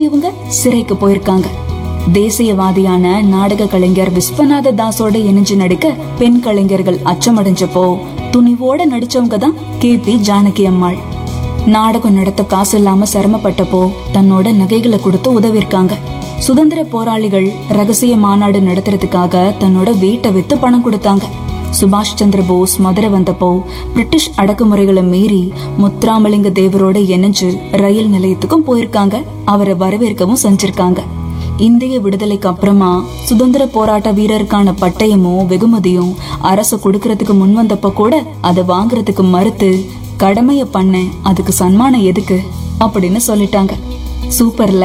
இவங்க சிறைக்கு போயிருக்காங்க தேசியவாதியான நாடக கலைஞர் விஸ்வநாத தாஸோட இணைஞ்சு நடிக்க பெண் கலைஞர்கள் அச்சமடைஞ்சப்போ துணிவோட நடிச்சவங்க தான் கே பி ஜானகி அம்மாள் நாடகம் நடத்த காசு இல்லாம சிரமப்பட்டப்போ தன்னோட நகைகளை கொடுத்து உதவிருக்காங்க சுதந்திர போராளிகள் ரகசிய மாநாடு நடத்துறதுக்காக தன்னோட வீட்டை வித்து பணம் கொடுத்தாங்க சுபாஷ் சந்திர போஸ் மதுரை வந்தப்போ பிரிட்டிஷ் அடக்குமுறைகளை மீறி முத்துராமலிங்க தேவரோட இணைஞ்சு ரயில் நிலையத்துக்கும் போயிருக்காங்க அவரை வரவேற்கவும் செஞ்சிருக்காங்க இந்திய விடுதலைக்கு அப்புறமா சுதந்திர போராட்ட வீரருக்கான பட்டயமும் வெகுமதியும் அரசு கொடுக்கறதுக்கு முன் வந்தப்ப கூட அதை வாங்குறதுக்கு மறுத்து கடமைய பண்ண அதுக்கு சன்மானம் எதுக்கு அப்படின்னு சொல்லிட்டாங்க சூப்பர்ல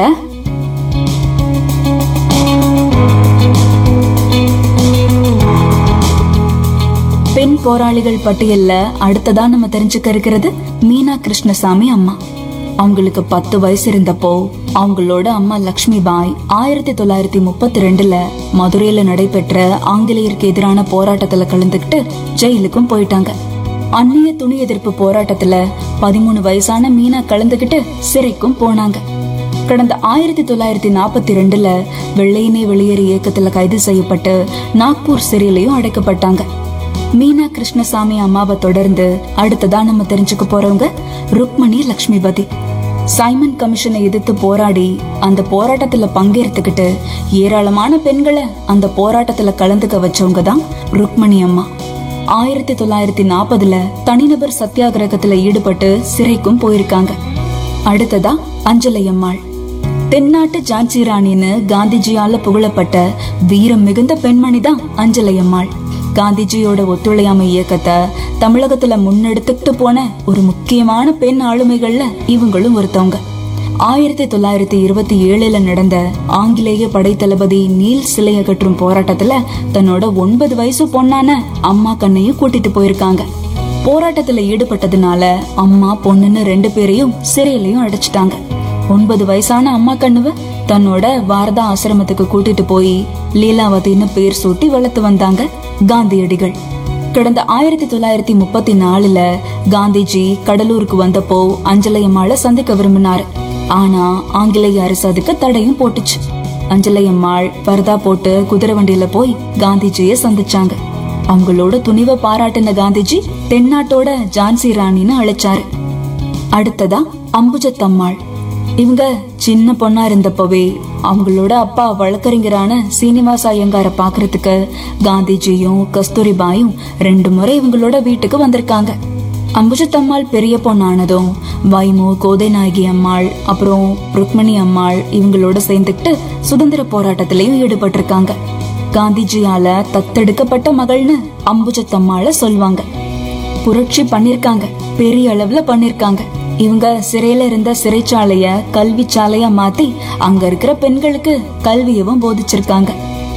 பெண் போராளிகள் பட்டியல்ல அடுத்ததா நம்ம தெரிஞ்சுக்க இருக்கிறது மீனா கிருஷ்ணசாமி அம்மா அவங்களுக்கு பத்து வயசு இருந்தப்போ அவங்களோட அம்மா லக்ஷ்மி பாய் ஆயிரத்தி தொள்ளாயிரத்தி முப்பத்தி ரெண்டுல மதுரையில நடைபெற்ற ஆங்கிலேயருக்கு எதிரான போராட்டத்துல கலந்துக்கிட்டு ஜெயிலுக்கும் போயிட்டாங்க அந்நிய துணி எதிர்ப்பு போராட்டத்துல பதிமூணு வயசான மீனா கலந்துக்கிட்டு சிறைக்கும் போனாங்க கடந்த ஆயிரத்தி தொள்ளாயிரத்தி நாற்பத்தி ரெண்டுல வெள்ளையனே வெளியேறு இயக்கத்துல கைது செய்யப்பட்டு நாக்பூர் சிறையிலையும் அடைக்கப்பட்டாங்க மீனா கிருஷ்ணசாமி அம்மாவை தொடர்ந்து அடுத்ததா நம்ம தெரிஞ்சுக்க போறவங்க ருக்மணி லக்ஷ்மிபதி சைமன் கமிஷனை எதிர்த்து போராடி அந்த போராட்டத்துல பங்கேற்றுக்கிட்டு ஏராளமான பெண்களை அந்த போராட்டத்துல கலந்துக்க வச்சவங்க தான் ருக்மணி அம்மா ஆயிரத்தி தொள்ளாயிரத்தி நாற்பதுல தனிநபர் சத்தியாகிரகத்துல ஈடுபட்டு சிறைக்கும் போயிருக்காங்க அடுத்ததா அஞ்சலை அம்மாள் தென்னாட்டு ஜான்சி ராணின்னு காந்திஜியால புகழப்பட்ட வீரம் மிகுந்த பெண்மணி தான் அஞ்சலை அம்மாள் காந்திஜியோட ஒத்துழையாமை இயக்கத்தை தமிழகத்துல முன்னெடுத்துக்கிட்டு போன ஒரு முக்கியமான பெண் ஆளுமைகள்ல இவங்களும் ஒருத்தவங்க ஆயிரத்தி தொள்ளாயிரத்தி இருபத்தி ஏழுல நடந்த ஆங்கிலேய படைத்தளபதி நீல் சிலை அகற்றும் போராட்டத்துல தன்னோட ஒன்பது வயசு பொண்ணான அம்மா கண்ணையும் கூட்டிட்டு போயிருக்காங்க போராட்டத்துல ஈடுபட்டதுனால அம்மா பொண்ணுன்னு ரெண்டு பேரையும் சிறையிலையும் அடைச்சிட்டாங்க ஒன்பது வயசான அம்மா கண்ணுவ தன்னோட வாரதா ஆசிரமத்துக்கு கூட்டிட்டு போய் லீலாவதின்னு பேர் சூட்டி வளர்த்து வந்தாங்க காந்தியடிகள் கடந்த ஆயிரத்தி தொள்ளாயிரத்தி முப்பத்தி நாலுல காந்திஜி கடலூருக்கு வந்தப்போ அஞ்சலையம்மாளை சந்திக்க விரும்பினாரு ஆனா ஆங்கிலேய அரசு அதுக்கு தடையும் போட்டுச்சு அஞ்சலையம்மாள் பரதா போட்டு குதிரை வண்டியில போய் காந்திஜிய சந்திச்சாங்க அவங்களோட துணிவை பாராட்டின காந்திஜி தென்னாட்டோட ஜான்சி ராணின்னு அழைச்சாரு அடுத்ததா அம்புஜத்தம்மாள் இவங்க சின்ன பொண்ணா இருந்தப்பவே அவங்களோட அப்பா வழக்கறிஞரான சீனிவாச ஐயங்கார பாக்குறதுக்கு காந்திஜியும் கஸ்தூரிபாயும் ரெண்டு முறை இவங்களோட வீட்டுக்கு வந்திருக்காங்க அம்புஜத்தம்மாள் பெரிய பொண்ணானதும் வைமு கோதை நாயகி அம்மாள் அப்புறம் ருக்மணி அம்மாள் இவங்களோட சேர்ந்துக்கிட்டு சுதந்திர போராட்டத்திலையும் ஈடுபட்டிருக்காங்க காந்திஜியால தத்தெடுக்கப்பட்ட மகள்னு அம்புஜத்தம்மாள சொல்வாங்க புரட்சி பண்ணிருக்காங்க பெரிய அளவுல பண்ணிருக்காங்க இவங்க சிறையில இருந்த சிறைச்சாலைய கல்வி சாலையா மாத்தி அங்க இருக்கிற பெண்களுக்கு கல்வியவும் போதிச்சிருக்காங்க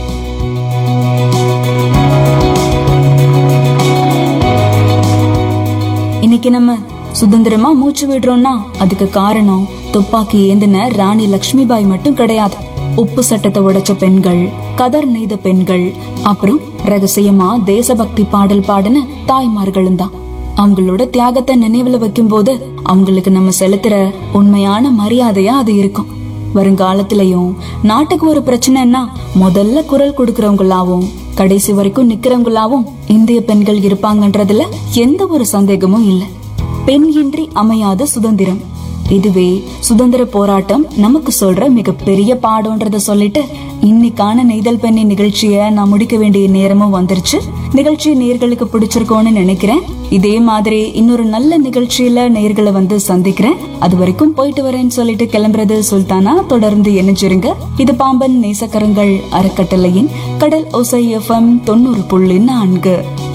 இன்னைக்கு நம்ம சுதந்திரமா மூச்சு விடுறோம்னா அதுக்கு காரணம் துப்பாக்கி ஏந்தின ராணி லக்ஷ்மிபாய் மட்டும் கிடையாது உப்பு சட்டத்தை உடைச்ச பெண்கள் கதர் நெய்த பெண்கள் அப்புறம் ரகசியமா தேசபக்தி பாடல் பாடின தாய்மார்களும் தான் அவங்களோட தியாகத்தை நினைவுல வைக்கும் போது அவங்களுக்கு நம்ம செலுத்துற உண்மையான மரியாதையா அது இருக்கும் வருங்காலத்திலயும் நாட்டுக்கு ஒரு பிரச்சனைன்னா முதல்ல குரல் கொடுக்கறவங்களாவும் கடைசி வரைக்கும் நிக்கிறவங்களாவும் இந்திய பெண்கள் இருப்பாங்கன்றதுல எந்த ஒரு சந்தேகமும் இல்ல பெண் இன்றி அமையாத சுதந்திரம் இதுவே சுதந்திர போராட்டம் நமக்கு சொல்ற மிகப்பெரிய பாடம்ன்றத சொல்லிட்டு இன்னைக்கான நெய்தல் பெண்ணி நிகழ்ச்சிய நான் முடிக்க வேண்டிய நேரமும் வந்துருச்சு நிகழ்ச்சி நேர்களுக்கு பிடிச்சிருக்கோன்னு நினைக்கிறேன் இதே மாதிரி இன்னொரு நல்ல நிகழ்ச்சியில நேர்களை வந்து சந்திக்கிறேன் அது வரைக்கும் போயிட்டு வரேன்னு சொல்லிட்டு கிளம்புறது சுல்தானா தொடர்ந்து இணைஞ்சிருங்க இது பாம்பன் நேசக்கரங்கள் அறக்கட்டளையின் கடல் ஒசை எஃப்எம் தொண்ணூறு புள்ளி நான்கு